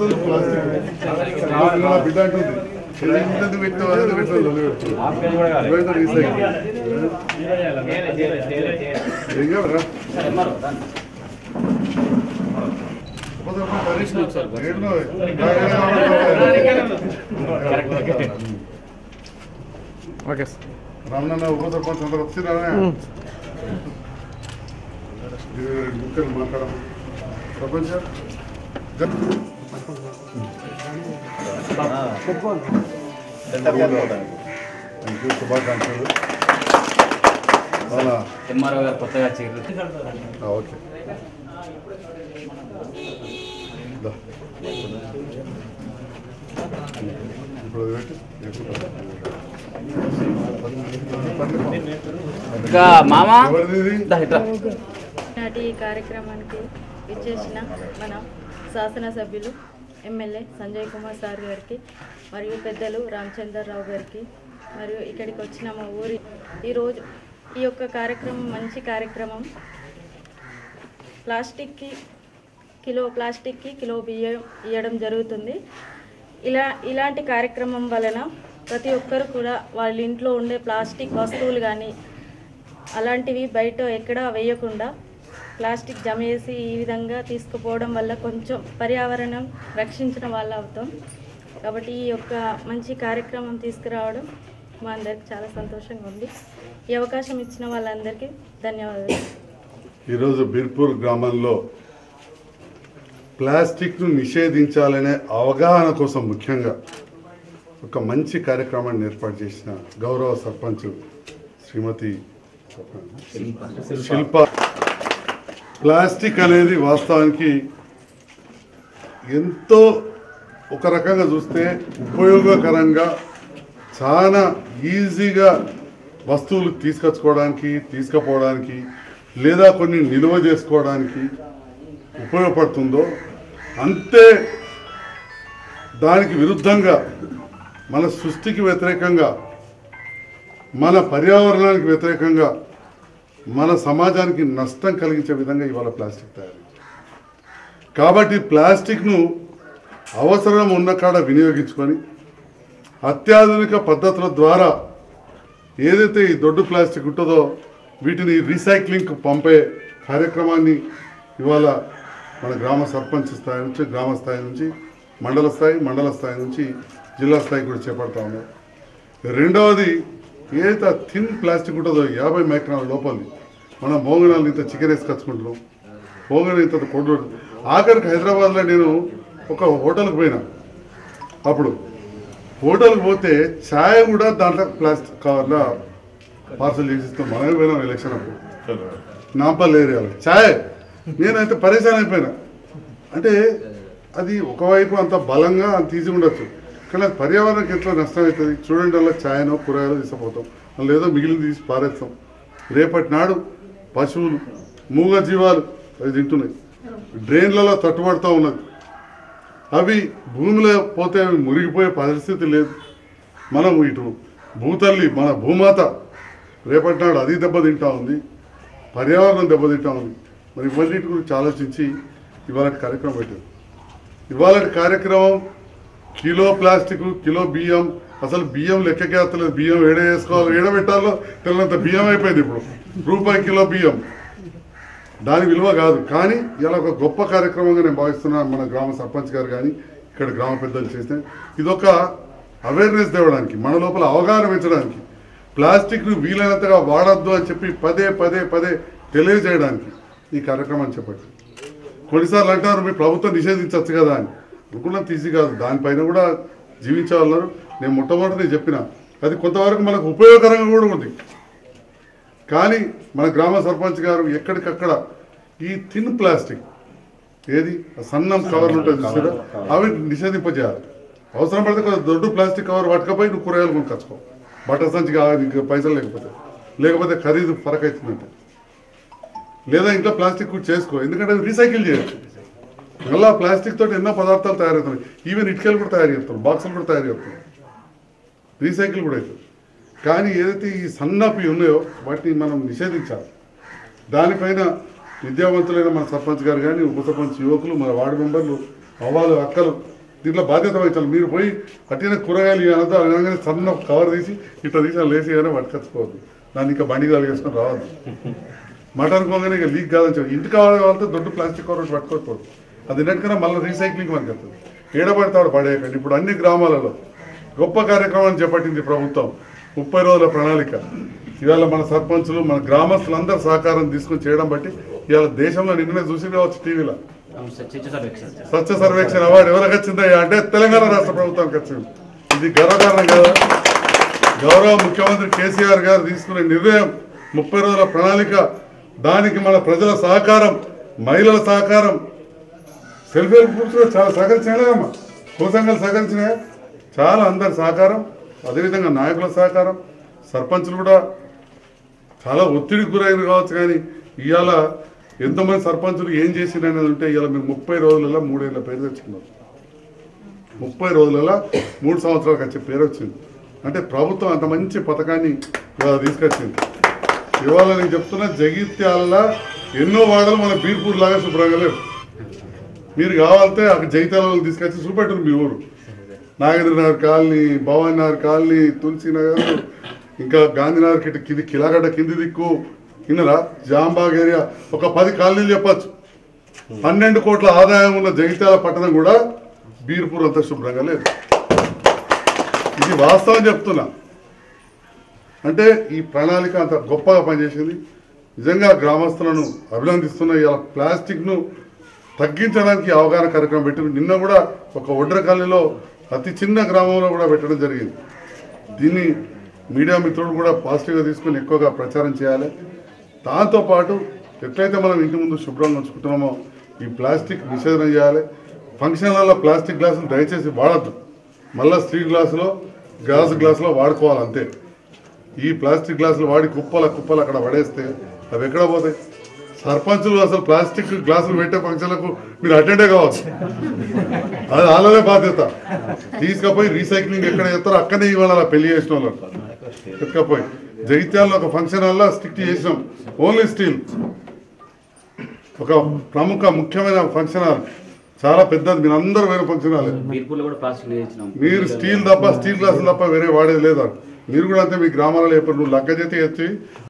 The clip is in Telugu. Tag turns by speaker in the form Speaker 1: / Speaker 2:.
Speaker 1: రోజు ప్లాస్టిక్ నా బిడ్డ అంటుంది ఎందుకు పెట్టావు అది పెట్టావు ఇవైతే రీసైకిల్ ఏం కాదురా
Speaker 2: ఓకే సార్
Speaker 1: రమణ ఉప సర్పంచ్ అందరు వచ్చినారా ముక్కలు మాట్లాడము సర్పంచ్ గారు? థ్యాంక్ యూ శుభాకాంక్షలు అవునా
Speaker 3: ఎంఆర్ఓ గారు కొత్తగా చేరు
Speaker 1: ఆ, ఓకే దా. ఇప్పుడు అది పెట్టి
Speaker 3: ఇంకా మామ
Speaker 1: ఎవరిది ఇది?
Speaker 3: దా ఇట్రా
Speaker 4: నాటి ఈ కార్యక్రమానికి ఇచ్చేసిన మన శాసనసభ్యులు ఎమ్మెల్యే సంజయ్ కుమార్ సార్ గారికి మరియు పెద్దలు రామచంద్రరావు గారికి మరియు ఇక్కడికి వచ్చిన మా ఊరి ఈరోజు ఈ యొక్క కార్యక్రమం మంచి కార్యక్రమం ప్లాస్టిక్కి కిలో ప్లాస్టిక్కి కిలో బియ్యం ఇవ్వడం జరుగుతుంది ఇలా ఇలాంటి కార్యక్రమం వలన ప్రతి ఒక్కరు కూడా వాళ్ళ ఇంట్లో ఉండే ప్లాస్టిక్ వస్తువులు కానీ అలాంటివి బయట ఎక్కడా వేయకుండా ప్లాస్టిక్ జమ చేసి ఈ విధంగా తీసుకుపోవడం వల్ల కొంచెం పర్యావరణం రక్షించిన వాళ్ళు అవుతాం కాబట్టి ఈ యొక్క మంచి కార్యక్రమం తీసుకురావడం మా అందరికి చాలా సంతోషంగా ఉంది ఈ అవకాశం ఇచ్చిన వాళ్ళందరికీ ధన్యవాదాలు
Speaker 1: ఈరోజు బీర్పూర్ గ్రామంలో ప్లాస్టిక్ను నిషేధించాలనే అవగాహన కోసం ముఖ్యంగా ఒక మంచి కార్యక్రమాన్ని ఏర్పాటు చేసిన గౌరవ సర్పంచ్ శ్రీమతి శిల్ప ప్లాస్టిక్ అనేది వాస్తవానికి ఎంతో ఒక రకంగా చూస్తే ఉపయోగకరంగా చాలా ఈజీగా వస్తువులు తీసుకొచ్చుకోవడానికి తీసుకుపోవడానికి లేదా కొన్ని నిల్వ చేసుకోవడానికి ఉపయోగపడుతుందో అంతే దానికి విరుద్ధంగా మన సృష్టికి వ్యతిరేకంగా మన పర్యావరణానికి వ్యతిరేకంగా మన సమాజానికి నష్టం కలిగించే విధంగా ఇవాళ ప్లాస్టిక్ తయారు కాబట్టి ప్లాస్టిక్ను అవసరం ఉన్న కాడ వినియోగించుకొని అత్యాధునిక పద్ధతుల ద్వారా ఏదైతే ఈ దొడ్డు ప్లాస్టిక్ ఉంటుందో వీటిని రీసైక్లింగ్కి పంపే కార్యక్రమాన్ని ఇవాళ మన గ్రామ సర్పంచ్ స్థాయి నుంచి గ్రామ స్థాయి నుంచి మండల స్థాయి మండల స్థాయి నుంచి జిల్లా స్థాయి కూడా చేపడతా ఉన్నాం రెండవది ఏదైతే థిన్ ప్లాస్టిక్ ఉంటుందో యాభై మైక్రాల లోపలి మనం మోగనాలు ఇంత చికెన్ వేసుకొచ్చుకుంటున్నాం మోగన ఇంత కొడు ఆఖరికి హైదరాబాద్లో నేను ఒక హోటల్కి పోయినా అప్పుడు హోటల్కి పోతే ఛాయ్ కూడా దాంట్లో ప్లాస్టిక్ కవర్లో పార్సల్ చేసిస్తాం మనమే పోయినాం ఎలక్షన్ అప్పుడు నాంపల్లి ఏరియాలో ఛాయ్ నేనైతే పరేషాన్ అయిపోయినా అంటే అది ఒకవైపు అంత బలంగా అంత ఈజీ ఉండొచ్చు కానీ అది పర్యావరణానికి ఎట్లా నష్టం అవుతుంది చూడండి అలా ఛాయనో కూరగాయలు తీసుకుపోతాం మళ్ళీ ఏదో మిగిలిన తీసి పారేస్తాం రేపటి నాడు పశువులు మూగ జీవాలు అవి తింటున్నాయి డ్రైన్లలో తట్టుబడుతూ ఉన్నది అవి భూమిలో పోతే అవి మురిగిపోయే పరిస్థితి లేదు మనం ఇటు భూతల్లి మన భూమాత రేపటి నాడు అది దెబ్బతింటా ఉంది పర్యావరణం దెబ్బతింటా ఉంది మరి ఇవన్నిటి గురించి ఆలోచించి ఇవాళ కార్యక్రమం పెట్టారు ఇవాళ కార్యక్రమం కిలో ప్లాస్టిక్ కిలో బియ్యం అసలు బియ్యం లెక్కకే వస్తలేదు బియ్యం ఏడ వేసుకోవాలి ఏడ పెట్టాలో తెలియనంత బియ్యం అయిపోయింది ఇప్పుడు రూపాయి కిలో బియ్యం దాని విలువ కాదు కానీ ఇలా ఒక గొప్ప కార్యక్రమంగా నేను భావిస్తున్నాను మన గ్రామ సర్పంచ్ గారు కానీ ఇక్కడ గ్రామ పెద్దలు చేస్తే ఇదొక అవేర్నెస్ తేవడానికి మన లోపల అవగాహన పెంచడానికి ప్లాస్టిక్ను వీలైనంతగా వాడద్దు అని చెప్పి పదే పదే పదే తెలియజేయడానికి ఈ కార్యక్రమాన్ని చెప్పండి కొన్నిసార్లు అంటారు మీ ప్రభుత్వం నిషేధించవచ్చు కదా అని అనుకున్నది తీసి కాదు దానిపైన కూడా జీవించేవాళ్ళరు నేను మొట్టమొదటి చెప్పిన అది కొంతవరకు మనకు ఉపయోగకరంగా కూడా ఉంది కానీ మన గ్రామ సర్పంచ్ గారు ఎక్కడికక్కడ ఈ థిన్ ప్లాస్టిక్ ఏది ఆ సన్నం కవర్లు ఉంటుంది చూసారా అవి నిషేధింపజేయాలి అవసరం పడితే కొంచెం దొడ్డు ప్లాస్టిక్ కవర్ పట్టుకపోయి నువ్వు కూరగాయలు కొనుక్కొచ్చుకో బట్టర్ సంచి కావాలి నీకు పైసలు లేకపోతే లేకపోతే ఖరీదు ఫరక్ అవుతుందంటే లేదా ఇంట్లో ప్లాస్టిక్ కూడా చేసుకో ఎందుకంటే అది రీసైకిల్ చేయొచ్చు మళ్ళీ ప్లాస్టిక్ తోటి ఎన్నో పదార్థాలు తయారవుతున్నాయి ఈవెన్ ఇటుకలు కూడా తయారు చేస్తారు బాక్సులు కూడా తయారు చేస్తారు రీసైకిల్ కూడా అవుతుంది కానీ ఏదైతే ఈ సన్నపి ఉన్నాయో వాటిని మనం నిషేధించాలి దానిపైన విద్యావంతులైన మన సర్పంచ్ గారు కానీ ఉప సర్పంచ్ యువకులు మన వార్డు మెంబర్లు అవ్వాలు అక్కలు దీంట్లో బాధ్యత వహించాలి మీరు పోయి అట్టిన కూరగాయలు ఇవ్వాలంటే అనగానే సన్న కవర్ తీసి ఇట్లా తీసి అలా లేసి కానీ పట్టుకొచ్చుకోవద్దు దాన్ని ఇంకా బండి కలిగేసుకొని రావద్దు మటన్ కొంగనే ఇక లీక్ కాదని చెప్పి ఇంటికి కావాలి కావాలంటే దొడ్డు ప్లాస్టిక్ కవర్ ఒకటి పట్టుకోకూడదు అది ఎందుకంటే మళ్ళీ రీసైక్లింగ్ మనకి వస్తుంది ఏడబడతాడు పడేయకండి ఇప్పుడు అన్ని గ్రామాలలో గొప్ప కార్యక్రమాన్ని చేపట్టింది ప్రభుత్వం ముప్పై రోజుల ప్రణాళిక ఇవాళ మన సర్పంచులు మన గ్రామస్తులందరూ సహకారం తీసుకొని చేయడం బట్టి ఇవాళ దేశంలో నిన్ననే చూసి కావచ్చు టీవీలో
Speaker 3: అవును సార్ చర్చ సర్వేక్షణ సార్
Speaker 1: స్వచ్ఛ సర్వేక్షణ అవార్డు ఎవరికి వచ్చిందయ్యా అంటే తెలంగాణ రాష్ట్ర ప్రభుత్వానికి వచ్చింది ఇది గర్వకారణం కదా గౌరవ ముఖ్యమంత్రి కేసీఆర్ గారు తీసుకునే నిర్ణయం ముప్పై రోజుల ప్రణాళిక దానికి మన ప్రజల సహకారం మహిళల సహకారం సెల్ఫ్ హెల్ప్ గ్రూప్స్ కూడా చాలా సహకరించినాయమ్మా కోసంగాలు సహకరించినాయి చాలా అందరి సహకారం అదేవిధంగా నాయకుల సహకారం సర్పంచులు కూడా చాలా ఒత్తిడికి గురైన కావచ్చు కానీ ఇవాళ ఎంతమంది సర్పంచులు ఏం చేసిండ్రు అనేది ఉంటే ఇవాళ మీరు ముప్పై రోజులలో మూడేళ్ళ పేరు తెచ్చుకున్నారు ముప్పై రోజులలో మూడు సంవత్సరాలకు వచ్చే పేరు వచ్చింది అంటే ప్రభుత్వం అంత మంచి పథకాన్ని ఇవాళ తీసుకొచ్చింది ఇవాళ నేను చెప్తున్నా జగిత్యాల ఎన్నో వాడలు మన బీర్పూర్ లాగా శుభ్రంగా లేవు మీరు కావాలంటే అక్కడ జగిత్యాలలో తీసుకొచ్చి చూపెట్టరు మీ ఊరు నాగేంద్ర నగర్ కాలనీ భవానీ నగర్ కాలనీ తులసి నగర్ ఇంకా గాంధీనగర్ కింద కింది కిలాగడ్డ కింది దిక్కు విన్నరా జాంబాగ్ ఏరియా ఒక పది కాలనీలు చెప్పచ్చు పన్నెండు కోట్ల ఆదాయం ఉన్న జగిత్యాల పట్టణం కూడా బీర్పూర్ అంత శుభ్రంగా లేదు ఇది వాస్తవం చెప్తున్నా అంటే ఈ ప్రణాళిక అంత గొప్పగా పనిచేసింది నిజంగా గ్రామస్తులను అభినందిస్తున్న ఇలా ప్లాస్టిక్ను తగ్గించడానికి అవగాహన కార్యక్రమం పెట్టిన నిన్న కూడా ఒక ఒడ్ర కాలనీలో అతి చిన్న గ్రామంలో కూడా పెట్టడం జరిగింది దీన్ని మీడియా మిత్రులు కూడా పాజిటివ్గా తీసుకొని ఎక్కువగా ప్రచారం చేయాలి దాంతోపాటు ఎట్లయితే మనం ఇంటి ముందు శుభ్రంగా ఉంచుకుంటున్నామో ఈ ప్లాస్టిక్ నిషేధన చేయాలి ఫంక్షన్లలో ప్లాస్టిక్ గ్లాసులు దయచేసి వాడద్దు మళ్ళీ స్టీల్ గ్లాసులో గ్లాసు గ్లాసులో వాడుకోవాలి అంతే ఈ ప్లాస్టిక్ గ్లాసులు వాడి కుప్పల కుప్పలు అక్కడ పడేస్తే అవి ఎక్కడ పోతాయి సర్పంచులు అసలు ప్లాస్టిక్ గ్లాసులు పెట్టే ఫంక్షన్లకు మీరు అటెండే కావచ్చు అది వాళ్ళనే బాధ్యత తీసుకపోయి రీసైక్లింగ్ ఎక్కడ చేస్తారో అక్కడనే ఇవాళ అలా పెళ్లి చేసిన వాళ్ళకి ఎత్తుకపోయి జగిత్యాలలో ఒక ఫంక్షన్ హాల్లో స్టిక్ చేసినాం ఓన్లీ స్టీల్ ఒక ప్రముఖ ముఖ్యమైన ఫంక్షన్ హాల్ చాలా పెద్దది మీరు అందరూ వేరే ఫంక్షన్ హాల్
Speaker 3: బీర్పూర్లో కూడా ప్లాస్టిక్ వేయించినాం
Speaker 1: మీరు స్టీల్ తప్ప స్టీల్ గ్లాసులు తప్ప వేరే వాడేది లేదా మీరు కూడా అంతే మీ గ్రామాలలో ఎప్పుడు నువ్వు లగ్గ చేతి ఎత్తి